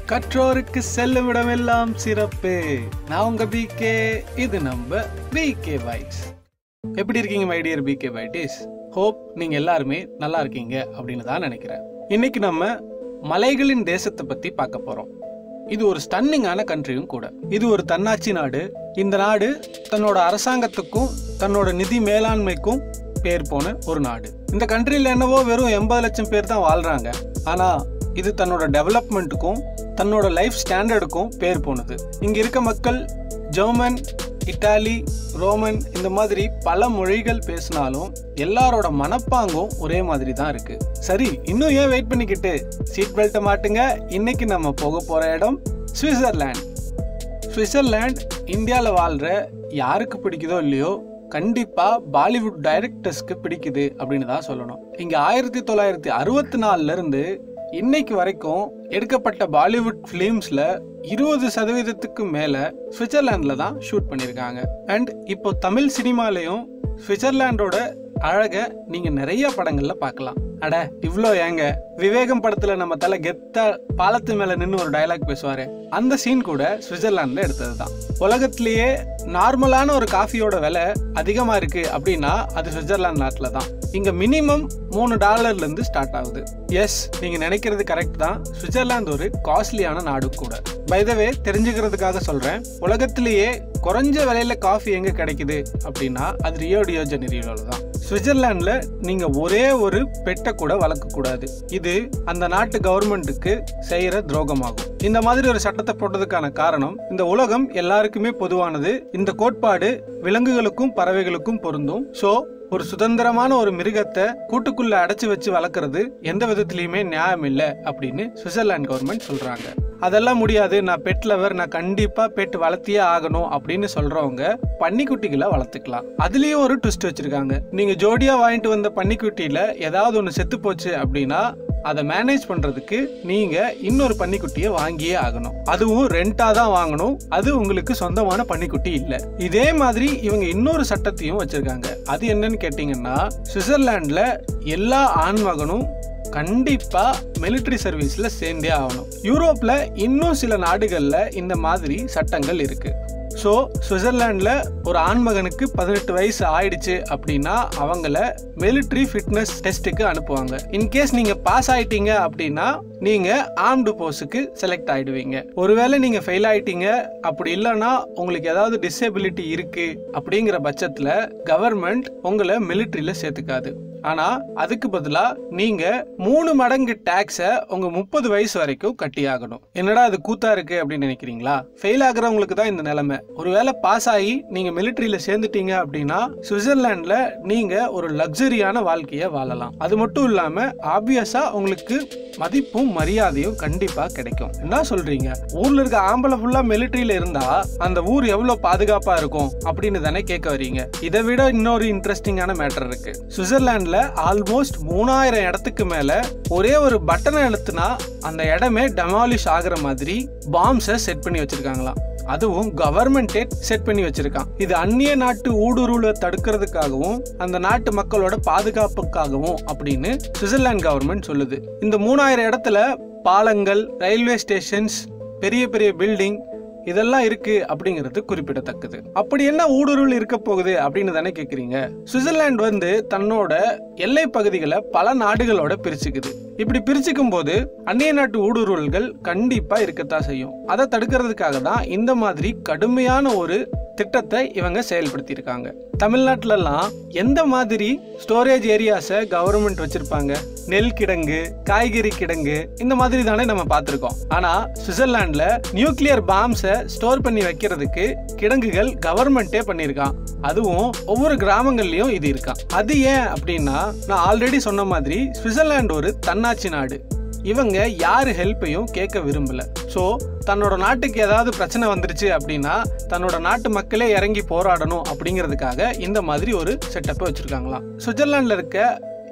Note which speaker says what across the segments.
Speaker 1: கற்றோருக்கு செல்லும் இடமெல்லாம் சிறப்பு நான் உங்க பிகே இது நம்ம பிகே வைஸ் எப்படி இருக்கீங்க மை டியர் பிகே வைட்டிஸ் ஹோப் நீங்க எல்லாருமே நல்லா இருக்கீங்க அப்படின்னு தான் நினைக்கிறேன் இன்னைக்கு நம்ம மலைகளின் தேசத்தை பத்தி பார்க்க போறோம் இது ஒரு ஸ்டன்னிங்கான கண்ட்ரியும் கூட இது ஒரு தன்னாட்சி நாடு இந்த நாடு தன்னோட அரசாங்கத்துக்கும் தன்னோட நிதி மேலாண்மைக்கும் பேர் போன ஒரு நாடு இந்த கண்ட்ரியில் என்னவோ வெறும் எண்பது லட்சம் பேர் தான் வாழ்றாங்க ஆனா இது தன்னோட டெவலப்மெண்ட்டுக்கும் தன்னோட லைஃப் ஸ்டாண்டர்டுக்கும் பேர் போனது இங்க இருக்க மக்கள் ஜெர்மன் இட்டாலி ரோமன் இந்த மாதிரி பல மொழிகள் பேசினாலும் எல்லாரோட மனப்பாங்கும் ஒரே மாதிரி தான் இருக்கு சரி இன்னும் ஏன் வெயிட் பண்ணிக்கிட்டு சீட் பெல்ட்டை மாட்டுங்க இன்னைக்கு நம்ம போக போற இடம் சுவிட்சர்லாந்து சுவிட்சர்லாந்து இந்தியாவில் வாழ்ற யாருக்கு பிடிக்குதோ இல்லையோ கண்டிப்பா பாலிவுட் டைரக்டர்ஸ்க்கு பிடிக்குது அப்படின்னு தான் சொல்லணும் இங்க ஆயிரத்தி தொள்ளாயிரத்தி அறுபத்தி நாலுல இருந்து இன்னைக்கு வரைக்கும் எடுக்கப்பட்ட பாலிவுட் ஃபிலிம்ஸ்ல இருபது சதவீதத்துக்கு மேல சுவிட்சர்லாந்துல தான் ஷூட் பண்ணியிருக்காங்க அண்ட் இப்போ தமிழ் சினிமாலையும் சுவிட்சர்லாண்டோட அழக நீங்க நிறைய படங்கள்ல பார்க்கலாம் அட இவ்ளோ ஏங்க விவேகம் படத்துல நம்ம தலை கெத்தா பாலத்து மேல நின்னு ஒரு டயலாக் பேசுவாரு அந்த சீன் கூட சுவிட்சர்லாந்துல எடுத்ததுதான் உலகத்திலேயே நார்மலான ஒரு காஃபியோட விலை அதிகமா இருக்கு அப்படின்னா அது சுவிட்சர்லாந்து நாட்டில் தான் இங்க மினிமம் மூணு டாலர்ல இருந்து ஸ்டார்ட் ஆகுது எஸ் நீங்க நினைக்கிறது கரெக்ட் தான் சுவிட்சர்லாந்து ஒரு காஸ்ட்லியான நாடு கூட பைதவே தெரிஞ்சுக்கிறதுக்காக சொல்றேன் உலகத்திலேயே குறைஞ்ச விலையில காஃபி எங்க கிடைக்குது அப்படின்னா அது ரியோ டியோ ஜெனிரியோல தான் சுவிட்சர்லாந்துல நீங்க ஒரே ஒரு பெட்டை கூட வளர்க்க கூடாது இது அந்த நாட்டு கவர்மெண்ட்டுக்கு செய்யற துரோகமாகும் இந்த மாதிரி ஒரு சட்டத்தை போட்டதுக்கான காரணம் இந்த உலகம் எல்லாருக்குமே பொதுவானது இந்த கோட்பாடு விலங்குகளுக்கும் பறவைகளுக்கும் பொருந்தும் சோ ஒரு சுதந்திரமான ஒரு மிருகத்தை கூட்டுக்குள்ள அடைச்சு வச்சு வளர்க்கறது எந்த விதத்திலயுமே நியாயம் இல்லை அப்படின்னு சுவிட்சர்லாந்து கவர்மெண்ட் சொல்றாங்க அதெல்லாம் முடியாது நான் பெட் லவர் நான் கண்டிப்பா பெட் வளர்த்தியே ஆகணும் அப்படின்னு சொல்றவங்க பன்னிக்குட்டிகளை வளர்த்துக்கலாம் அதுலயும் ஒரு ட்விஸ்ட் வச்சிருக்காங்க நீங்க ஜோடியா வாங்கிட்டு வந்த பன்னிக்குட்டியில ஏதாவது ஒன்று செத்து போச்சு அப்படின்னா அதை மேனேஜ் பண்றதுக்கு நீங்க இன்னொரு பன்னிக்குட்டியை வாங்கியே ஆகணும் அதுவும் ரெண்டா தான் வாங்கணும் அது உங்களுக்கு சொந்தமான பன்னிக்குட்டி இல்ல இதே மாதிரி இவங்க இன்னொரு சட்டத்தையும் வச்சிருக்காங்க அது என்னன்னு கேட்டீங்கன்னா சுவிட்சர்லாந்துல எல்லா ஆண்மகனும் கண்டிப்பா மிலிட்டரி சர்வீஸ்ல சேர்ந்தே ஆகணும் யூரோப்ல இன்னும் சில நாடுகள்ல இந்த மாதிரி சட்டங்கள் இருக்கு ஸோ சுவிட்சர்லாண்டில் ஒரு ஆண்மகனுக்கு பதினெட்டு வயசு ஆயிடுச்சு அப்படின்னா அவங்கள மிலிட்ரி ஃபிட்னஸ் டெஸ்ட்டுக்கு அனுப்புவாங்க இன்கேஸ் நீங்கள் பாஸ் ஆயிட்டீங்க அப்படின்னா நீங்கள் ஆர்ம்டு போஸ்ட்டுக்கு செலக்ட் ஆயிடுவீங்க ஒருவேளை நீங்கள் ஃபெயில் ஆயிட்டீங்க அப்படி இல்லைன்னா உங்களுக்கு ஏதாவது டிசேபிலிட்டி இருக்கு அப்படிங்கிற பட்சத்தில் கவர்மெண்ட் உங்களை மிலிட்ரியில் சேர்த்துக்காது ஆனா அதுக்கு பதிலா நீங்க மூணு மடங்கு டாக்ஸ உங்க முப்பது வயசு வரைக்கும் கட்டி ஆகணும் என்னடா அது கூத்தா இருக்கு அப்படின்னு நினைக்கிறீங்களா ஃபெயில் ஆகுறவங்களுக்கு தான் இந்த நிலைமை ஒருவேளை பாஸ் ஆகி நீங்க மிலிட்டரியில சேர்ந்துட்டீங்க அப்படின்னா சுவிட்சர்லாந்துல நீங்க ஒரு லக்ஸரியான வாழ்க்கைய வாழலாம் அது மட்டும் இல்லாம ஆப்வியஸா உங்களுக்கு மதிப்பும் மரியாதையும் கண்டிப்பா கிடைக்கும் என்ன சொல்றீங்க ஊர்ல இருக்க ஆம்பளை ஃபுல்லா மிலிட்டரியில இருந்தா அந்த ஊர் எவ்வளவு பாதுகாப்பா இருக்கும் அப்படின்னு தானே கேட்க வரீங்க இதை விட இன்னொரு இன்ட்ரெஸ்டிங்கான மேட்டர் இருக்கு சுவிட்சர்லாந்துல ஆல்மோஸ்ட் மூணாயிரம் இடத்துக்கு மேல ஒரே ஒரு பட்டனை அழுத்தினா அந்த இடமே டெமாலிஷ் ஆகுற மாதிரி பாம்ஸை செட் பண்ணி வச்சிருக்காங்களாம் அதுவும் கவர்மெண்டே செட் பண்ணி வச்சிருக்கான் இது அந்நிய நாட்டு ஊடுருவலை தடுக்கிறதுக்காகவும் அந்த நாட்டு மக்களோட பாதுகாப்புக்காகவும் அப்படின்னு சுவிட்சர்லாந்து கவர்மெண்ட் சொல்லுது இந்த மூணாயிரம் இடத்துல பாலங்கள் ரயில்வே ஸ்டேஷன்ஸ் பெரிய பெரிய பில்டிங் இதெல்லாம் இருக்கு அப்படிங்கிறது குறிப்பிடத்தக்கது அப்படி என்ன ஊடுருவல் இருக்க போகுது அப்படின்னு தானே கேக்குறீங்க சுவிட்சர்லாந்து வந்து தன்னோட எல்லை பகுதிகளை பல நாடுகளோட பிரிச்சுக்குது இப்படி பிரிச்சுக்கும் போது அந்நிய நாட்டு ஊடுருவல்கள் கண்டிப்பா இருக்கத்தான் செய்யும் அதை தடுக்கிறதுக்காக தான் இந்த மாதிரி கடுமையான ஒரு திட்டத்தை இவங்க செயல்படுத்தி இருக்காங்க தமிழ்நாட்டிலலாம் எந்த மாதிரி ஸ்டோரேஜ் ஏரியாஸை கவர்மெண்ட் வச்சிருப்பாங்க நெல் கிடங்கு காய்கறி கிடங்கு இந்த மாதிரி தானே நம்ம பார்த்துருக்கோம் ஆனா சுவிட்சர்லாந்துல நியூக்ளியர் பாம்ஸை ஸ்டோர் பண்ணி வைக்கிறதுக்கு கிடங்குகள் கவர்மெண்ட்டே பண்ணியிருக்கான் அதுவும் ஒவ்வொரு கிராமங்கள்லயும் இது இருக்கான் அது ஏன் அப்படின்னா நான் ஆல்ரெடி சொன்ன மாதிரி சுவிட்சர்லாந்து ஒரு தன்னாட்சி நாடு இவங்க யாரு ஹெல்ப்பையும் கேட்க விரும்பல ஸோ தன்னோட நாட்டுக்கு ஏதாவது பிரச்சனை வந்துருச்சு அப்படின்னா தன்னோட நாட்டு மக்களே இறங்கி போராடணும் அப்படிங்கிறதுக்காக இந்த மாதிரி ஒரு செட்டப்பை வச்சிருக்காங்களாம் சுவிட்சர்லாண்டில் இருக்க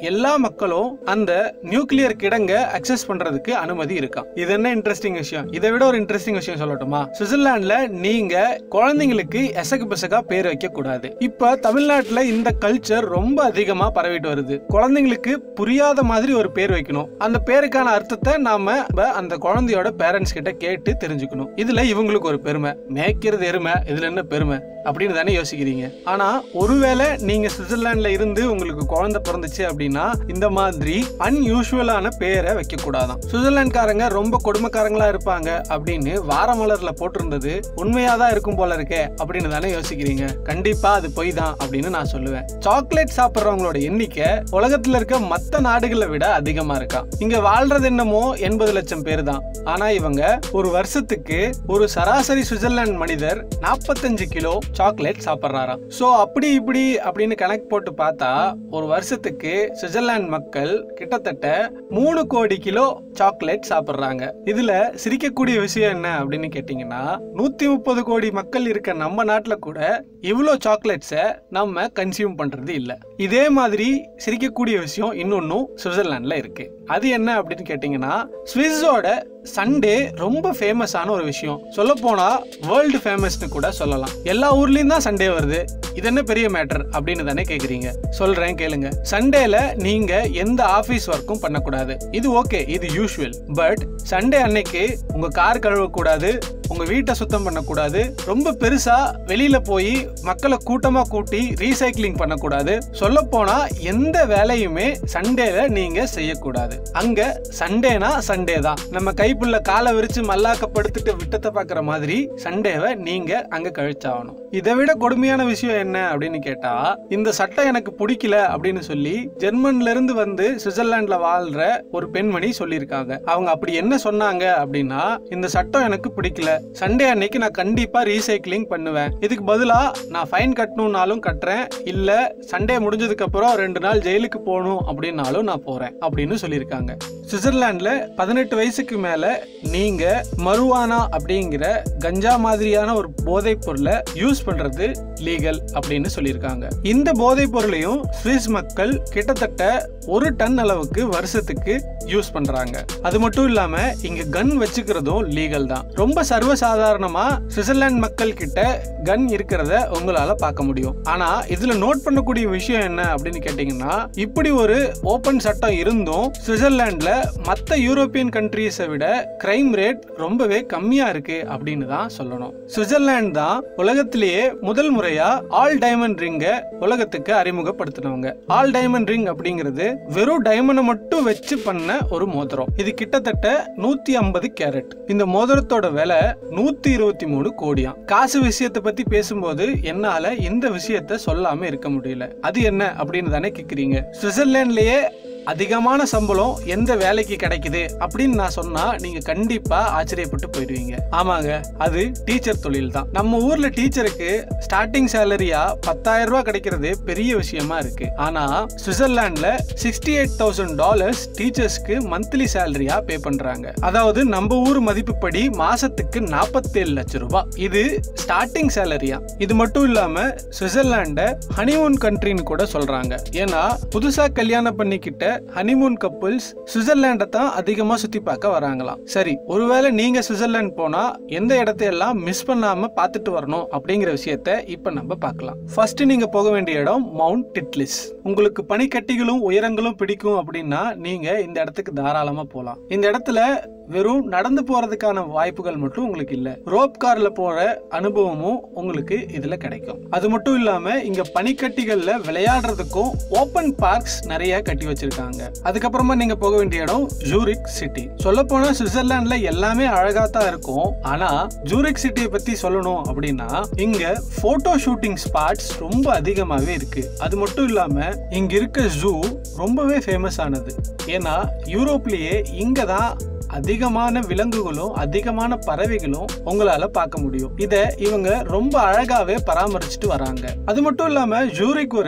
Speaker 1: எல்லா மக்களும் அந்த நியூக்ளியர் கிடங்க அக்சஸ் பண்றதுக்கு அனுமதி இருக்காம் இது என்ன இன்ட்ரெஸ்டிங் விஷயம் இதை விட ஒரு இன்ட்ரெஸ்டிங் விஷயம் சொல்லட்டுமா சுவிட்சர்லாந்துல நீங்க குழந்தைங்களுக்கு எசகு பிசகா பேர் வைக்க கூடாது இப்ப தமிழ்நாட்டுல இந்த கல்ச்சர் ரொம்ப அதிகமா பரவிட்டு வருது குழந்தைங்களுக்கு புரியாத மாதிரி ஒரு பேர் வைக்கணும் அந்த பேருக்கான அர்த்தத்தை நாம ப- அந்த குழந்தையோட பேரண்ட்ஸ் கிட்ட கேட்டு தெரிஞ்சுக்கணும் இதுல இவங்களுக்கு ஒரு பெருமை மேய்க்கிறது எருமை இதுல என்ன பெருமை அப்படின்னு தானே யோசிக்கிறீங்க ஆனா ஒருவேளை நீங்க சுவிட்சர்லாந்துல இருந்து உங்களுக்கு குழந்தை பிறந்துச்சு அப்படின்னா இந்த மாதிரி அன்யூஷுவலான பேரை வைக்க கூடாதாம் சுவிட்சர்லாந்துக்காரங்க ரொம்ப கொடுமைக்காரங்களா இருப்பாங்க அப்படின்னு வாரமலர்ல போட்டிருந்தது உண்மையா தான் இருக்கும் போல இருக்கே அப்படின்னு தானே யோசிக்கிறீங்க கண்டிப்பா அது பொய் தான் அப்படின்னு நான் சொல்லுவேன் சாக்லேட் சாப்பிடுறவங்களோட எண்ணிக்கை உலகத்துல இருக்க மத்த நாடுகளை விட அதிகமா இருக்காம் இங்க வாழ்றது என்னமோ எண்பது லட்சம் பேர் தான் ஆனா இவங்க ஒரு வருஷத்துக்கு ஒரு சராசரி சுவிட்சர்லாந்து மனிதர் 45 கிலோ சாக்லேட் சாப்பிட்றாராம் சோ அப்படி இப்படி அப்படின்னு கணக்கு போட்டு பார்த்தா ஒரு வருஷத்துக்கு சுவிட்சர்லாந்து மக்கள் கிட்டத்தட்ட மூணு கோடி கிலோ சாக்லேட் சாப்பிடுறாங்க இதுல சிரிக்கக்கூடிய விஷயம் என்ன அப்படின்னு கேட்டீங்கன்னா நூத்தி முப்பது கோடி மக்கள் இருக்க நம்ம நாட்டுல கூட இவ்வளோ சாக்லேட்ஸை நம்ம கன்சியூம் பண்றது இல்ல இதே மாதிரி சிரிக்கக்கூடிய விஷயம் இன்னொன்னும் சுவிட்சர்லாந்துல இருக்கு அது என்ன அப்படின்னு கேட்டீங்கன்னா ஸ்விஸோட சண்டே ரொம்ப ஃபேமஸான ஒரு விஷயம் சொல்ல போனா வேர்ல்டு ஃபேமஸ்னு கூட சொல்லலாம் எல்லா ஊர்லயும் தான் சண்டே வருது இது என்ன பெரிய மேட்டர் அப்படின்னு தானே கேக்குறீங்க சொல்றேன் கேளுங்க சண்டேல நீங்க எந்த ஆபீஸ் ஒர்க்கும் பண்ணக்கூடாது இது ஓகே இது யூஷுவல் பட் சண்டே அன்னைக்கு உங்க கார் கழுவக்கூடாது உங்க வீட்டை சுத்தம் பண்ணக்கூடாது ரொம்ப பெருசா வெளியில போய் மக்களை கூட்டமா கூட்டி ரீசைக்ளிங் பண்ணக்கூடாது சொல்ல போனா எந்த வேலையுமே சண்டேல நீங்க செய்யக்கூடாது அங்க சண்டேனா சண்டே தான் நம்ம கைப்புள்ள காலை விரிச்சு மல்லாக்க படுத்துட்டு விட்டத்தை பாக்குற மாதிரி சண்டேவை நீங்க அங்க கழிச்சாகணும் இதை விட கொடுமையான விஷயம் என்ன அப்படின்னு கேட்டா இந்த சட்டம் எனக்கு பிடிக்கல அப்படின்னு சொல்லி ஜெர்மன்ல இருந்து வந்து சுவிட்சர்லாந்துல வாழ்ற ஒரு பெண்மணி சொல்லியிருக்காங்க அவங்க அப்படி என்ன சொன்னாங்க அப்படின்னா இந்த சட்டம் எனக்கு பிடிக்கல சண்டே அன்னைக்கு நான் கண்டிப்பா ரீசைக்ளிங் பண்ணுவேன் இதுக்கு பதிலா நான் ஃபைன் கட்டணும்னாலும் கட்டுறேன் இல்ல சண்டே முடிஞ்சதுக்கு அப்புறம் ரெண்டு நாள் ஜெயிலுக்கு போகணும் அப்படின்னாலும் நான் போறேன் அப்படின்னு சொல்லியிருக்காங்க சுவிட்சர்லாந்துல பதினெட்டு வயசுக்கு மேல நீங்க மருவானா அப்படிங்கிற கஞ்சா மாதிரியான ஒரு போதைப் பொருளை யூஸ் பண்றது லீகல் அப்படின்னு சொல்லியிருக்காங்க இந்த போதைப் பொருளையும் சுவிஸ் மக்கள் கிட்டத்தட்ட ஒரு டன் அளவுக்கு வருஷத்துக்கு யூஸ் பண்றாங்க அது மட்டும் இல்லாம இங்க கன் வச்சுக்கிறதும் லீகல் தான் ரொம்ப சர்வசாதாரணமா சுவிட்சர்லாந்து மக்கள் கிட்ட கன் இருக்கிறத உங்களால பார்க்க முடியும் ஆனா இதுல நோட் பண்ணக்கூடிய விஷயம் என்ன அப்படின்னு கேட்டீங்கன்னா இப்படி ஒரு ஓபன் சட்டம் இருந்தும் சுவிட்சர்லாந்துல மத்த யூரோப்பியன் கண்ட்ரீஸை விட கிரைம் ரேட் ரொம்பவே கம்மியா இருக்கு அப்படின்னு தான் சொல்லணும் சுவிட்சர்லாந்து தான் உலகத்திலேயே முதல் முறையா ஆல் டைமண்ட் ரிங்க உலகத்துக்கு அறிமுகப்படுத்தினவங்க ஆல் டைமண்ட் ரிங் அப்படிங்கிறது வெறும் டைமண்டை மட்டும் வச்சு பண்ண ஒரு மோதிரம் இது கிட்டத்தட்ட நூத்தி ஐம்பது கேரட் இந்த மோதிரத்தோட விலை நூத்தி இருபத்தி மூணு கோடியாம் காசு விஷயத்தை பத்தி பேசும்போது என்னால இந்த விஷயத்த சொல்லாம இருக்க முடியல அது என்ன அப்படின்னு தானே கேக்குறீங்க சுவிட்சர்லாண்ட்லயே அதிகமான சம்பளம் எந்த வேலைக்கு கிடைக்குது அப்படின்னு நான் சொன்னா நீங்க கண்டிப்பா ஆச்சரியப்பட்டு போயிடுவீங்க ஆமாங்க அது டீச்சர் தொழில் தான் நம்ம ஊர்ல டீச்சருக்கு ஸ்டார்டிங் சேலரியா பத்தாயிரம் ரூபாய் கிடைக்கிறது பெரிய விஷயமா இருக்கு ஆனா சுவிட்சர்லாந்துல சிக்ஸ்டி எயிட் தௌசண்ட் டாலர்ஸ் டீச்சர்ஸ்க்கு மந்த்லி சேலரியா பே பண்றாங்க அதாவது நம்ம ஊர் மதிப்புப்படி மாசத்துக்கு நாற்பத்தேழு லட்சம் ரூபாய் இது ஸ்டார்டிங் சேலரியா இது மட்டும் இல்லாம சுவிட்சர்லாண்ட ஹனிமூன் கண்ட்ரின்னு கூட சொல்றாங்க ஏன்னா புதுசா கல்யாணம் பண்ணிக்கிட்ட ஹனிமூன் கப்புள்ஸ் சுவிட்சர்லாண்டை தான் அதிகமா சுத்தி பார்க்க வராங்களாம் சரி ஒருவேளை நீங்க சுவிட்சர்லாந்து போனா எந்த இடத்தையெல்லாம் மிஸ் பண்ணாம பார்த்துட்டு வரணும் அப்படிங்கிற விஷயத்த இப்ப நம்ம பார்க்கலாம் ஃபர்ஸ்ட் நீங்க போக வேண்டிய இடம் மவுண்ட் டிட்லிஸ் உங்களுக்கு பனிக்கட்டிகளும் உயரங்களும் பிடிக்கும் அப்படின்னா நீங்க இந்த இடத்துக்கு தாராளமா போகலாம் இந்த இடத்துல வெறும் நடந்து போறதுக்கான வாய்ப்புகள் மட்டும் உங்களுக்கு இல்ல ரோப் கார்ல போற அனுபவமும் உங்களுக்கு இதுல கிடைக்கும் அது மட்டும் இல்லாம இங்க பனிக்கட்டிகள்ல விளையாடுறதுக்கும் ஓபன் பார்க்ஸ் நிறைய கட்டி வச்சிருக்காங்க அதுக்கப்புறமா நீங்க போக வேண்டிய இடம் ஜூரிக் சிட்டி சொல்ல போனா சுவிட்சர்லாந்துல எல்லாமே அழகா தான் இருக்கும் ஆனா ஜூரிக் சிட்டியை பத்தி சொல்லணும் அப்படின்னா இங்க போட்டோ ஷூட்டிங் ஸ்பாட்ஸ் ரொம்ப அதிகமாவே இருக்கு அது மட்டும் இல்லாம இங்க இருக்க ஜூ ரொம்பவே ஃபேமஸ் ஆனது ஏன்னா யூரோப்லயே இங்க தான் அதிகமான விலங்குகளும் அதிகமான பறவைகளும் உங்களால பார்க்க முடியும் இத இவங்க ரொம்ப அழகாவே பராமரிச்சுட்டு வராங்க அது மட்டும் இல்லாம ஜூரிக் ஒரு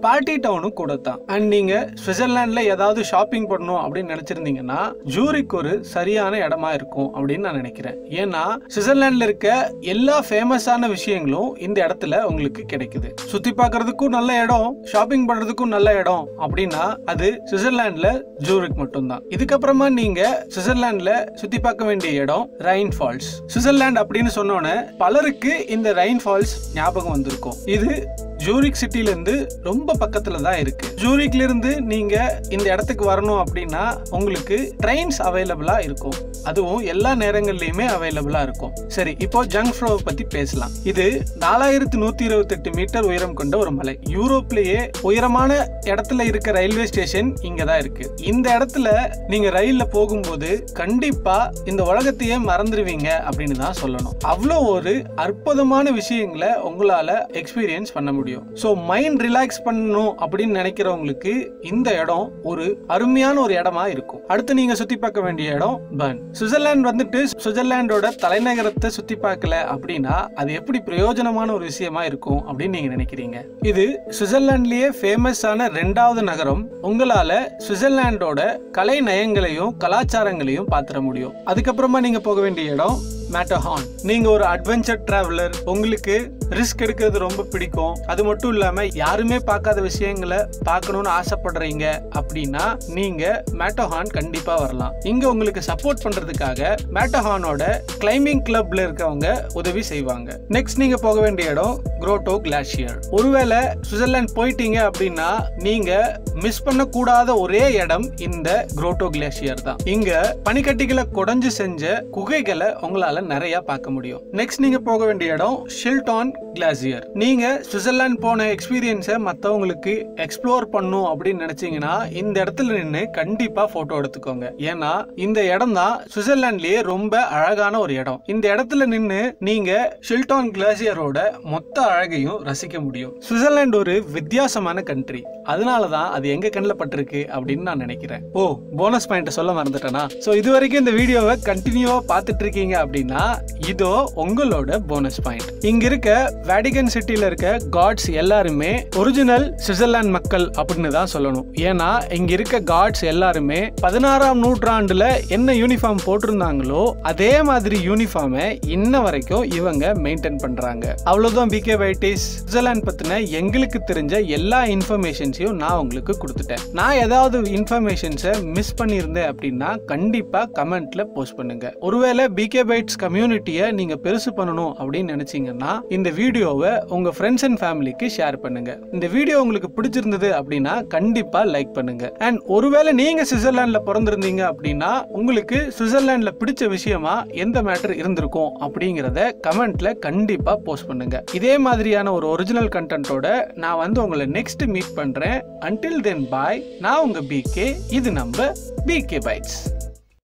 Speaker 1: பார்ட்டி டவுனும் கூட தான் அண்ட் நீங்க சுவிட்சர்லாந்துல ஏதாவது ஷாப்பிங் பண்ணணும் அப்படின்னு நினைச்சிருந்தீங்கன்னா ஜூரிக் ஒரு சரியான இடமா இருக்கும் அப்படின்னு நான் நினைக்கிறேன் ஏன்னா சுவிட்சர்லாந்துல இருக்க எல்லா ஃபேமஸான விஷயங்களும் இந்த இடத்துல உங்களுக்கு கிடைக்குது சுத்தி பார்க்கிறதுக்கும் நல்ல இடம் ஷாப்பிங் பண்றதுக்கும் நல்ல இடம் அப்படின்னா அது சுவிட்சர்லாந்துல ஜூரிக் மட்டும்தான் இதுக்கப்புறமா நீங்க சுவிட்சர்லாந்துல சுத்தி பார்க்க வேண்டிய இடம் ரைன் ஃபால்ஸ் சுவிட்சர்லாந்து அப்படின்னு சொன்னோன்னே பலருக்கு இந்த ரைன் ஃபால்ஸ் ஞாபகம் வந்திருக்கும் இது ஜூரிக் சிட்டில இருந்து ரொம்ப பக்கத்துல தான் இருக்கு ஜூரிக்ல இருந்து நீங்க இந்த இடத்துக்கு வரணும் அப்படின்னா உங்களுக்கு ட்ரெயின்ஸ் அவைலபிளா இருக்கும் அதுவும் எல்லா நேரங்கள்லயுமே அவைலபிளா இருக்கும் சரி இப்போ ஜங்க் ஃப்ளோ பத்தி பேசலாம் இது நாலாயிரத்தி நூத்தி இருபத்தி எட்டு மீட்டர் உயரம் கொண்ட ஒரு மலை யூரோப்லயே உயரமான இடத்துல இருக்க ரயில்வே ஸ்டேஷன் இங்க தான் இருக்கு இந்த இடத்துல நீங்க ரயில்ல போகும்போது கண்டிப்பா இந்த உலகத்தையே மறந்துடுவீங்க அப்படின்னு தான் சொல்லணும் அவ்வளோ ஒரு அற்புதமான விஷயங்களை உங்களால எக்ஸ்பீரியன்ஸ் பண்ண முடியும் ஸோ மைண்ட் ரிலாக்ஸ் பண்ணணும் அப்படின்னு நினைக்கிறவங்களுக்கு இந்த இடம் ஒரு அருமையான ஒரு இடமா இருக்கும் அடுத்து நீங்க சுத்தி பார்க்க வேண்டிய இடம் பர்ன் சுவிட்சர்லாந்து வந்துட்டு சுவிட்சர்லாண்டோட தலைநகரத்தை சுத்தி பார்க்கல அப்படின்னா அது எப்படி பிரயோஜனமான ஒரு விஷயமா இருக்கும் அப்படின்னு நீங்க நினைக்கிறீங்க இது சுவிட்சர்லாண்ட்லயே ஃபேமஸான ரெண்டாவது நகரம் உங்களால சுவிட்சர்லாண்டோட கலை நயங்களையும் கலாச்சாரங்களையும் பார்த்துட முடியும் அதுக்கப்புறமா நீங்க போக வேண்டிய இடம் மேட்டஹான் நீங்க ஒரு அட்வென்ச்சர் டிராவலர் உங்களுக்கு ரிஸ்க் எடுக்கிறது ரொம்ப பிடிக்கும் அது மட்டும் இல்லாம யாருமே பார்க்காத விஷயங்களை பார்க்கணும்னு ஆசைப்படுறீங்க அப்படின்னா நீங்க மேட்டஹான் கண்டிப்பா வரலாம் இங்க உங்களுக்கு சப்போர்ட் பண்றதுக்காக மேட்டஹானோட கிளைம்பிங் கிளப்ல இருக்கவங்க உதவி செய்வாங்க நெக்ஸ்ட் நீங்க போக வேண்டிய இடம் குரோட்டோ கிளாஷியர் ஒருவேளை சுவிட்சர்லாந்து போயிட்டீங்க அப்படின்னா நீங்க மிஸ் பண்ணக்கூடாத ஒரே இடம் இந்த குரோட்டோ கிளாஷியர் தான் இங்க பனிக்கட்டிகளை குடஞ்சு செஞ்ச குகைகளை உங்களால நிறைய பார்க்க முடியும் நெக்ஸ்ட் நீங்க போக வேண்டிய இடம் ஷில்டான் கிளாசியர் நீங்க சுவிட்சர்லாந்து போன எக்ஸ்பீரியன்ஸை மத்தவங்களுக்கு எக்ஸ்ப்ளோர் பண்ணும் அப்படின்னு நினைச்சீங்கன்னா இந்த இடத்துல நின்று கண்டிப்பா போட்டோ எடுத்துக்கோங்க ஏன்னா இந்த இடம் தான் சுவிட்சர்லாண்ட்லயே ரொம்ப அழகான ஒரு இடம் இந்த இடத்துல நின்று நீங்க ஷில்டான் கிளாசியரோட மொத்த அழகையும் ரசிக்க முடியும் சுவிட்சர்லாந்து ஒரு வித்தியாசமான கண்ட்ரி அதனால தான் அது எங்க கண்ணில் பட்டிருக்கு அப்படின்னு நான் நினைக்கிறேன் ஓ போனஸ் பாயிண்ட் சொல்ல மறந்துட்டேனா ஸோ இது வரைக்கும் இந்த வீடியோவை கண்டினியூவா பார்த்துட்டு இருக்கீங்க அப்படின்னா இதோ உங்களோட போனஸ் பாயிண்ட் இங்க இருக்க வேடிகன் சிட்டில இருக்க காட்ஸ் எல்லாருமே ஒரிஜினல் சுவிட்சர்லாந்து மக்கள் அப்படின்னு தான் சொல்லணும் ஏன்னா இங்க இருக்க காட்ஸ் எல்லாருமே பதினாறாம் நூற்றாண்டுல என்ன யூனிஃபார்ம் போட்டிருந்தாங்களோ அதே மாதிரி யூனிஃபார்மை இன்ன வரைக்கும் இவங்க மெயின்டைன் பண்றாங்க அவ்வளவுதான் பிகே வைட்டிஸ் சுவிட்சர்லாந்து பத்தின எங்களுக்கு தெரிஞ்ச எல்லா இன்ஃபர்மேஷன்ஸையும் நான் உங்களுக்கு கொடுத்துட்டேன் நான் ஏதாவது இன்ஃபர்மேஷன்ஸை மிஸ் பண்ணியிருந்தேன் அப்படின்னா கண்டிப்பா கமெண்ட்ல போஸ்ட் பண்ணுங்க ஒருவேளை பிகே பைட்ஸ் கம்யூனிட்டியை நீங்க பெருசு பண்ணணும் அப்படின்னு நினைச்சீங்கன்னா இந்த வீடியோவை உங்க ஃப்ரெண்ட்ஸ் அண்ட் ஃபேமிலிக்கு ஷேர் பண்ணுங்க இந்த வீடியோ உங்களுக்கு பிடிச்சிருந்தது அப்படின்னா கண்டிப்பா லைக் பண்ணுங்க அண்ட் ஒருவேளை நீங்க சுவிட்சர்லாந்துல பிறந்திருந்தீங்க அப்படின்னா உங்களுக்கு சுவிட்சர்லாந்துல பிடிச்ச விஷயமா எந்த மேட்டர் இருந்திருக்கும் அப்படிங்கறத கமெண்ட்ல கண்டிப்பா போஸ்ட் பண்ணுங்க இதே மாதிரியான ஒரு ஒரிஜினல் கண்டென்ட்டோட நான் வந்து உங்களை நெக்ஸ்ட் மீட் பண்றேன் அன்டில் தென் பாய் நான் உங்க பிகே இது நம்ம பிகே பைட்ஸ்